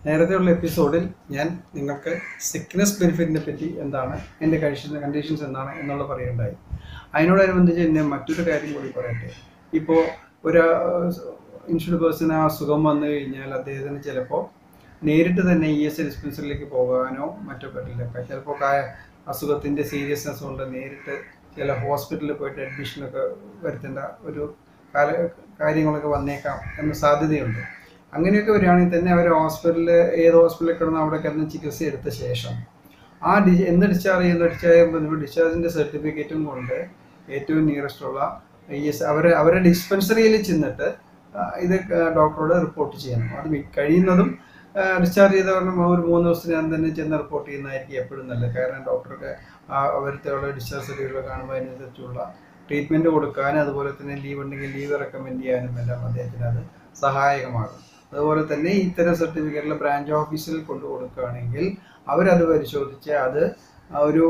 നേരത്തെയുള്ള എപ്പിസോഡിൽ ഞാൻ നിങ്ങൾക്ക് സിക്നസ് ബെനിഫിറ്റിനെ പറ്റി എന്താണ് എൻ്റെ കണ്ടീഷൻ കണ്ടീഷൻസ് എന്താണ് എന്നുള്ളത് പറയുണ്ടായി അതിനോടനുബന്ധിച്ച് ഞാൻ മറ്റൊരു കാര്യം കൂടി പറയട്ടെ ഇപ്പോൾ ഒരു ഇൻഷുർഡ് പേഴ്സൺ ആ അസുഖം വന്നു കഴിഞ്ഞാൽ അദ്ദേഹത്തിന് ചിലപ്പോൾ നേരിട്ട് തന്നെ ഇ എസ് ഡിസ്പെൻസറിലേക്ക് പോകാനോ മറ്റോ പറ്റില്ല ചിലപ്പോൾ അസുഖത്തിൻ്റെ സീരിയസ്നെസ് കൊണ്ട് നേരിട്ട് ചില ഹോസ്പിറ്റലിൽ പോയിട്ട് അഡ്മിഷനൊക്കെ വരുത്തേണ്ട ഒരു കാല കാര്യങ്ങളൊക്കെ വന്നേക്കാം എന്ന സാധ്യതയുണ്ട് അങ്ങനെയൊക്കെ വരികയാണെങ്കിൽ തന്നെ അവർ ഹോസ്പിറ്റലിൽ ഏത് ഹോസ്പിറ്റലിൽ കിടന്ന് അവിടെ കിടന്ന് ചികിത്സ എടുത്ത ശേഷം ആ ഡി എന്ന് ഡിസ്ചാർജ് ചെയ്യുന്ന ഡിസ്ചാർജ് ചെയ്യുമ്പോൾ ഡിസ്ചാർജിൻ്റെ സർട്ടിഫിക്കറ്റും കൊണ്ട് ഏറ്റവും നിയറസ്റ്റ് ഉള്ള ഇ എസ് അവർ അവരുടെ ഡിസ്പെൻസറിയിൽ ചെന്നിട്ട് ആ, ഇത് ഡോക്ടറോട് റിപ്പോർട്ട് ചെയ്യണം അത് മി- കഴിയുന്നതും ഡിസ്ചാർജ് ചെയ്തവരണം ഒരു മൂന്ന് ദിവസത്തിനകം തന്നെ ചെന്ന് റിപ്പോർട്ട് ചെയ്യുന്നതായിരിക്കും എപ്പോഴും നല്ലത് കാരണം ഡോക്ടർക്ക് അവരത്തെ ഡിസ്ചാർജ് സർട്ടിഫിക്കറ്റ് കാണുമ്പോൾ അതിനനുസരിച്ചുള്ള ട്രീറ്റ്മെൻറ്റ് കൊടുക്കാനും അതുപോലെ തന്നെ ലീവ് ഉണ്ടെങ്കിൽ ലീവ് റെക്കമെൻഡ് ചെയ്യാനും എല്ലാം അദ്ദേഹത്തിന് അത് സഹായകമാകും അതുപോലെ തന്നെ ഇത്തരം സർട്ടിഫിക്കറ്റിൽ ബ്രാഞ്ച് ഓഫീസിൽ കൊണ്ടു കൊടുക്കുകയാണെങ്കിൽ അവരത് പരിശോധിച്ച് അത് ഒരു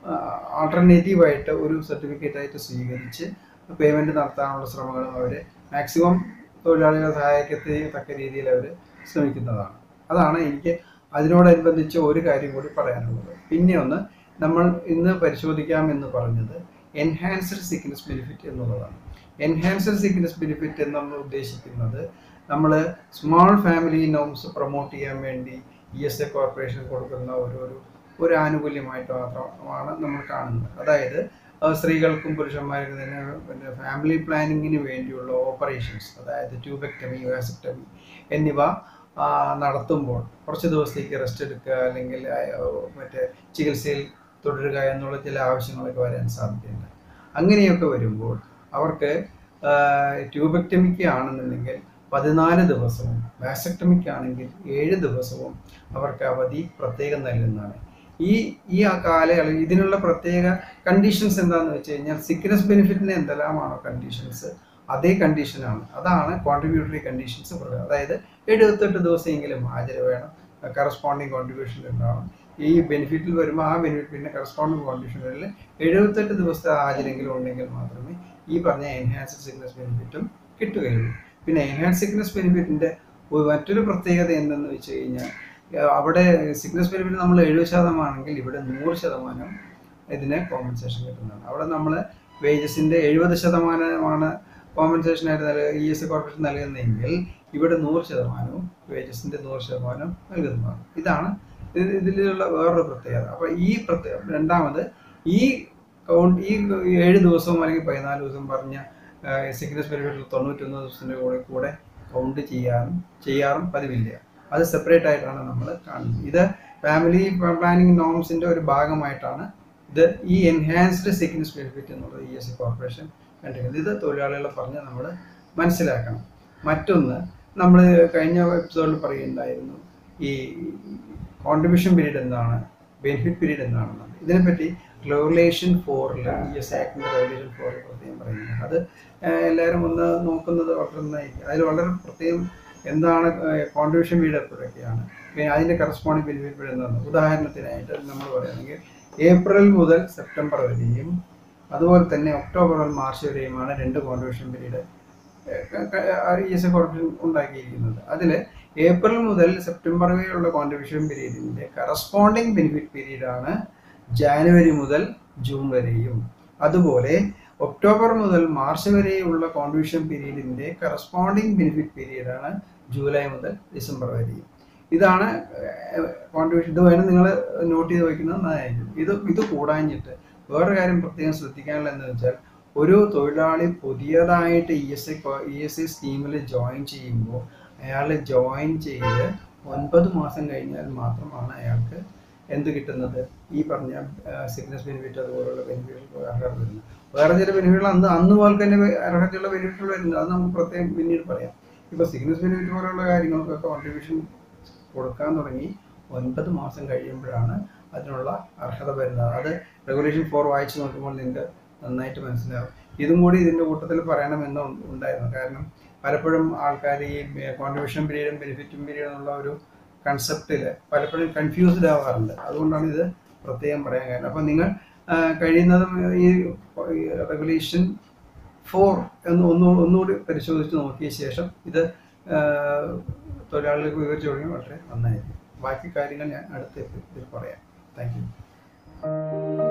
ആൾട്ടർനേറ്റീവായിട്ട് ഒരു സർട്ടിഫിക്കറ്റ് ആയിട്ട് സ്വീകരിച്ച് പേയ്മെൻറ്റ് നടത്താനുള്ള ശ്രമങ്ങളും അവർ മാക്സിമം തൊഴിലാളികളെ സഹായിക്കത്തക്ക രീതിയിൽ അവർ ശ്രമിക്കുന്നതാണ് അതാണ് എനിക്ക് അതിനോടനുബന്ധിച്ച് ഒരു കാര്യം കൂടി പറയാനുള്ളത് പിന്നെ ഒന്ന് നമ്മൾ ഇന്ന് പരിശോധിക്കാമെന്ന് പറഞ്ഞത് എൻഹാൻസ്ഡ് സിക്നസ് ബെനിഫിറ്റ് എന്നുള്ളതാണ് എൻഹാൻസ്ഡ് സിക്നസ് ബെനിഫിറ്റ് എന്ന് നമ്മൾ ഉദ്ദേശിക്കുന്നത് നമ്മൾ സ്മാൾ ഫാമിലി നോംസ് പ്രൊമോട്ട് ചെയ്യാൻ വേണ്ടി ഇ എസ് എ കോർപ്പറേഷൻ കൊടുക്കുന്ന ഒരു ഒരു ഒരു ആനുകൂല്യമായിട്ട് മാത്രമാണ് നമ്മൾ കാണുന്നത് അതായത് ആ, സ്ത്രീകൾക്കും പുരുഷന്മാർക്കും തന്നെ പിന്നെ ഫാമിലി പ്ലാനിങ്ങിന് വേണ്ടിയുള്ള ഓപ്പറേഷൻസ് അതായത് ട്യൂബെക്ടമി വാസക്ടമി എന്നിവ ആ, നടത്തുമ്പോൾ കുറച്ച് ദിവസത്തേക്ക് റെസ്റ്റ് എടുക്കുക അല്ലെങ്കിൽ ആ, മറ്റേ ചികിത്സയിൽ തുടരുക എന്നുള്ള ചില ആവശ്യങ്ങളൊക്കെ വരാൻ സാധ്യതയുണ്ട് അങ്ങനെയൊക്കെ വരുമ്പോൾ അവർക്ക് ട്യൂബെക്ടമിക്ക് ആണെന്നുണ്ടെങ്കിൽ പതിനാല് ദിവസവും വാസക്ടമിക്ക് ആണെങ്കിൽ ഏഴ് ദിവസവും അവർക്ക് അവധി പ്രത്യേകം നൽകുന്നതാണ് ഈ ഈ ആ കാലയളവ് ഇതിനുള്ള പ്രത്യേക കണ്ടീഷൻസ് എന്താണെന്ന് വെച്ച് കഴിഞ്ഞാൽ സിക്നസ് ബെനിഫിറ്റിന് എന്തെല്ലാമാണോ കണ്ടീഷൻസ് അതേ കണ്ടീഷനാണ് അതാണ് കോൺട്രിബ്യൂട്ടറി കണ്ടീഷൻസ് പറയുന്നത് അതായത് എഴുപത്തെട്ട് ദിവസമെങ്കിലും ഹാജര് വേണം കറസ്പോണ്ടിങ് കോൺട്രിബ്യൂഷൻ ഉണ്ടാവണം ഈ ബെനിഫിറ്റിൽ വരുമ്പോൾ ആ ബെനിഫിറ്റിൻ്റെ കറസ്പോണ്ടിങ് കോൺട്രിബ്യൂഷനിൽ എഴുപത്തെട്ട് ദിവസത്തെ ഹാജരെങ്കിലും ഉണ്ടെങ്കിൽ മാത്രമേ ഈ പറഞ്ഞ എൻഹാൻസ്ഡ് സിക്നസ് ബെനിഫിറ്റും കിട്ടുകയുള്ളൂ പിന്നെ എൻഹാൻസ് സിക്നസ് ബെനിഫിറ്റിൻ്റെ മറ്റൊരു പ്രത്യേകത എന്തെന്ന് വെച്ച് കഴിഞ്ഞാൽ ആ, അവിടെ സിക്നസ് ബെനിഫിറ്റ് നമ്മൾ എഴുപത് ശതമാനമാണെങ്കിൽ ഇവിടെ നൂറ് ശതമാനം ഇതിന് കോമ്പൻസേഷൻ കിട്ടുന്നതാണ് അവിടെ നമ്മൾ വേജസിൻ്റെ എഴുപത് ശതമാനമാണ് കോമ്പൻസേഷൻ ആയിട്ട് നൽകുക ഇ എസ് കോർപ്പറേഷൻ നൽകുന്നതെങ്കിൽ ഇവിടെ നൂറ് ശതമാനവും വേജസിൻ്റെ നൂറ് ശതമാനം നൽകുന്നതാണ് ഇതാണ് ഇത് ഇതിലുള്ള വേറൊരു പ്രത്യേകത അപ്പോൾ ഈ പ്രത്യേക രണ്ടാമത് ഈ കൗണ്ട് ഈ ഏഴ് ദിവസവും അല്ലെങ്കിൽ പതിനാല് ദിവസം പറഞ്ഞ സിക്നസ് ബെനിഫിറ്റിൽ തൊണ്ണൂറ്റൊന്ന് ദിവസത്തിൻ്റെ കൂടെ കൂടെ കൗണ്ട് ചെയ്യാനും ചെയ്യാറും പതിവില്ല അത് സെപ്പറേറ്റ് ആയിട്ടാണ് നമ്മൾ കാണുന്നത് ഇത് ഫാമിലി പ്ലാനിങ് നോംസിൻ്റെ ഒരു ഭാഗമായിട്ടാണ് ഇത് ഈ എൻഹാൻസ്ഡ് സിക്നസ് ബെനിഫിറ്റ് എന്നുള്ളത് ഇ എസ് സി കോർപ്പറേഷൻ കണ്ടിരിക്കുന്നത് ഇത് തൊഴിലാളികളെ പറഞ്ഞ് നമ്മൾ മനസ്സിലാക്കണം മറ്റൊന്ന് നമ്മൾ കഴിഞ്ഞ എപ്പിസോഡിൽ പറയുന്നുണ്ടായിരുന്നു ഈ കോൺട്രിബ്യൂഷൻ പീരീഡ് എന്താണ് ബെനിഫിറ്റ് പീരീഡ് എന്താണെന്നാണ് ഇതിനെപ്പറ്റി റെഗുലേഷൻ ഫോറിൽ ഇ എസ് ആക്ടിൻ്റെ റെഗുലേഷൻ ഫോറിൽ പ്രത്യേകം പറയുന്നത് അത് ഏഹ്, എല്ലാവരും ഒന്ന് നോക്കുന്നത് വളരെ നന്നായിരിക്കും അതിൽ വളരെ പ്രത്യേകം എന്താണ് കോൺട്രിബ്യൂഷൻ പീരീഡ് എപ്പോഴൊക്കെയാണ് പിന്നെ അതിൻ്റെ കറസ്പോണ്ടിങ് ബെനിഫിറ്റ് പീരീഡ് എന്താണ് ഉദാഹരണത്തിനായിട്ട് നമ്മൾ പറയുകയാണെങ്കിൽ ഏപ്രിൽ മുതൽ സെപ്റ്റംബർ വരെയും അതുപോലെ തന്നെ ഒക്ടോബർ മുതൽ മാർച്ച് വരെയുമാണ് രണ്ട് contribution period E S A corporation ഉണ്ടാക്കിയിരിക്കുന്നത് അതിൽ ഏപ്രിൽ മുതൽ സെപ്റ്റംബർ വരെയുള്ള കോൺട്രിബ്യൂഷൻ പീരീഡിൻ്റെ കറസ്പോണ്ടിങ് ബെനിഫിറ്റ് പീരീഡാണ് ജാനുവരി മുതൽ ജൂൺ വരെയും അതുപോലെ ഒക്ടോബർ മുതൽ മാർച്ച് വരെയുള്ള കോൺട്രിബ്യൂഷൻ പീരീഡിൻ്റെ കറസ്പോണ്ടിങ് ബെനിഫിറ്റ് പീരീഡാണ് ജൂലൈ മുതൽ ഡിസംബർ വരെയും ഇതാണ് കോൺട്രിബ്യൂഷൻ ഇത് വേണം നിങ്ങൾ നോട്ട് ചെയ്ത് വയ്ക്കുന്നത് നന്നായിരിക്കും ഇത് ഇത് കൂടാഞ്ഞിട്ട് വേറൊരു കാര്യം പ്രത്യേകം ശ്രദ്ധിക്കാനുള്ള എന്ന് വെച്ചാൽ ഒരു തൊഴിലാളി പുതിയതായിട്ട് E S I E S I സ്കീമിൽ ജോയിൻ ചെയ്യുമ്പോൾ അയാൾ ജോയിൻ ചെയ്ത് ഒൻപത് മാസം കഴിഞ്ഞാൽ മാത്രമാണ് അയാൾക്ക് എന്ത് കിട്ടുന്നത് ഈ പറഞ്ഞ സിക്നസ് ബെനിഫിറ്റ് അതുപോലുള്ള ബെനിഫിറ്റുകൾ അർഹത വരുന്നത് വേറെ ചില ബെനിഫിറ്റുകൾ അന്ന് അന്ന് പോലെ തന്നെ അർഹതയുള്ള ബെനിഫിറ്റുകൾ വരുന്നത് അത് നമുക്ക് പ്രത്യേകം പിന്നീട് പറയാം ഇപ്പോൾ സിക്നസ് ബെനിഫിറ്റ് പോലുള്ള കാര്യങ്ങൾക്കൊക്കെ കോൺട്രിബ്യൂഷൻ കൊടുക്കാൻ തുടങ്ങി ഒൻപത് മാസം കഴിയുമ്പോഴാണ് അതിനുള്ള അർഹത വരുന്നത് അത് റെഗുലേഷൻ ഫോർ വായിച്ച് നോക്കുമ്പോൾ നിങ്ങൾക്ക് നന്നായിട്ട് മനസ്സിലാവും ഇതും കൂടി ഇതിൻ്റെ കൂട്ടത്തിൽ പറയണമെന്ന് ഉ- ഉണ്ടായിരുന്നു കാരണം പലപ്പോഴും ആൾക്കാർ ഈ കോൺട്രിബ്യൂഷൻ പീരീഡും ബെനിഫിറ്റും പീരീഡും എന്നുള്ള ഒരു കൺസെപ്റ്റിൽ പലപ്പോഴും കൺഫ്യൂസ്ഡ് ആവാറുണ്ട് അതുകൊണ്ടാണ് ഇത് പ്രത്യേകം പറയാൻ കാരണം അപ്പോൾ നിങ്ങൾ ആ, കഴിയുന്നതും ഈ റെഗുലേഷൻ ഫോർ എന്ന് ഒന്ന് ഒന്നുകൂടി പരിശോധിച്ച് നോക്കിയ ശേഷം ഇത് തൊഴിലാളികൾക്ക് വിവരിച്ചു തുടങ്ങി വളരെ നന്നായിരിക്കും ബാക്കി കാര്യങ്ങൾ ഞാൻ അടുത്ത ഇതിൽ പറയാം താങ്ക് യു